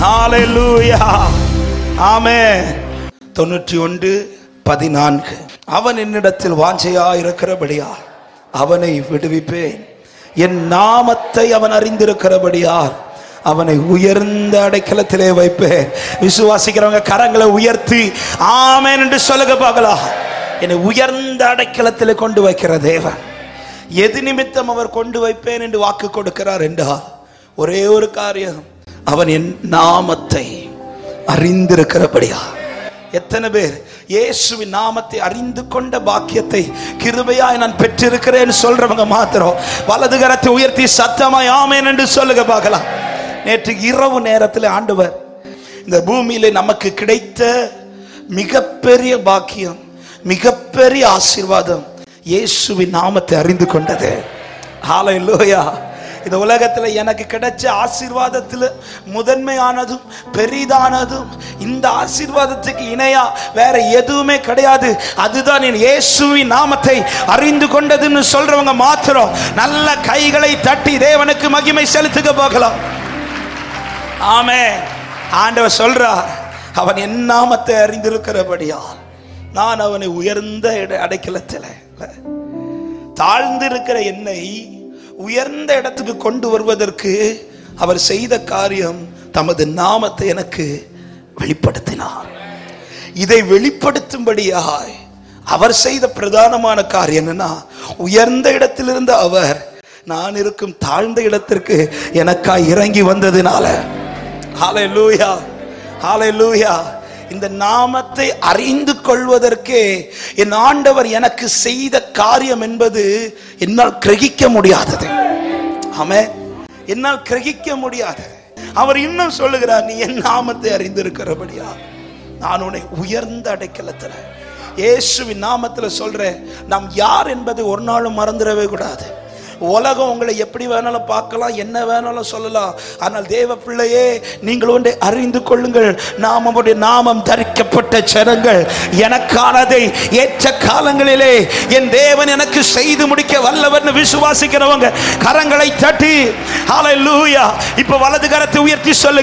ஹalleluya ஆமே தொண்ணூற்றி ஒன்று பதினான்கு அவன் என்னிடத்தில் வாஞ்சையா இருக்கிறபடியா அவனை விடுவிப்பேன் என் நாமத்தை அவன் அறிந்திருக்கிறபடியால் அவனை உயர்ந்த அடைக்கலத்திலே வைப்பேன் விசுவாசிக்கிறவங்க கரங்களை உயர்த்தி ஆமென் என்று சொல்லுங்க பார்க்கலாம் என்னை உயர்ந்த அடைக்கலத்திலே கொண்டு வைக்கிற தேவன் எது நிமித்தம் அவர் கொண்டு வைப்பேன் என்று வாக்கு கொடுக்கிறார் என்றால் ஒரே ஒரு காரியம் அவன் என் நாமத்தை அறிந்திருக்கிறபடியா எத்தனை பேர் இயேசுவின் நாமத்தை அறிந்து கொண்ட பாக்கியத்தை கிருபையாய் நான் பெற்றிருக்கிறேன் சொல்றவங்க மாத்திரம் வலது கரத்தை உயர்த்தி சத்தமாய் ஆமேன் என்று சொல்லுங்க பார்க்கலாம் நேற்று இரவு நேரத்தில் ஆண்டவர் இந்த பூமியிலே நமக்கு கிடைத்த மிகப்பெரிய பாக்கியம் மிகப்பெரிய ஆசீர்வாதம் இயேசுவின் நாமத்தை அறிந்து கொண்டது ஹalleluya இந்த உலகத்துல எனக்கு கிடைச்ச ஆசீர்வாதத்தில் முதன்மையானதும் பெரிதானதும் இந்த ஆசீர்வாதத்துக்கு இணையா வேற எதுவுமே கிடையாது அதுதான் என் இயேசுவின் நாமத்தை அறிந்து கொண்டதுன்னு சொல்றவங்க மாத்திரம் நல்ல கைகளை தட்டி தேவனுக்கு மகிமை செலுத்துக போகலாம் ஆமே ஆண்டவர் சொல்றார் அவன் என் நாமத்தை அறிந்திருக்கிறபடியால் நான் அவனை உயர்ந்த இட- அடைக்கலத்தில் தாழ்ந்திருக்கிற என்னை உயர்ந்த இடத்துக்கு கொண்டு வருவதற்கு அவர் செய்த காரியம் தமது நாமத்தை எனக்கு வெளிப்படுத்தினார் இதை வெளிப்படுத்தும்படியாய் அவர் செய்த பிரதானமான காரியம் என்னன்னா உயர்ந்த இடத்திலிருந்து அவர் நான் இருக்கும் தாழ்ந்த இடத்திற்கு எனக்காய் இறங்கி வந்ததினால ஹalleluya ஹalleluya இந்த நாமத்தை அறிந்து கொள்வதற்கே என் ஆண்டவர் எனக்கு செய்த காரியம் என்பது என்னால் கிரகிக்க முடியாதது ஆமே என்னால் கிரகிக்க முடியாதது அவர் இன்னும் சொல்லுகிறார் நீ என் நாமத்தை அறிந்திருக்கிறபடியா நான் உன்னை உயர்ந்த அடைக்கலத்துல இயேசுவின் நாமத்துல சொல்றேன் நாம் யார் என்பதை ஒரு நாளும் மறந்துடவே கூடாது உலகம் உங்களை எப்படி வேணாலும் பார்க்கலாம் என்ன வேணாலும் சொல்லலாம் ஆனால் தேவ பிள்ளையே நீங்கள் ஒன்றை அறிந்து கொள்ளுங்கள் நாம் அவருடைய நாமம் தரிக்கப்பட்ட ஜனங்கள் எனக்கானதை ஏற்ற காலங்களிலே என் தேவன் எனக்கு செய்து முடிக்க வல்லவர்னு விசுவாசிக்கிறவங்க கரங்களை தட்டி ஹalleluya இப்ப வலது கரத்தை உயர்த்தி சொல்லுங்க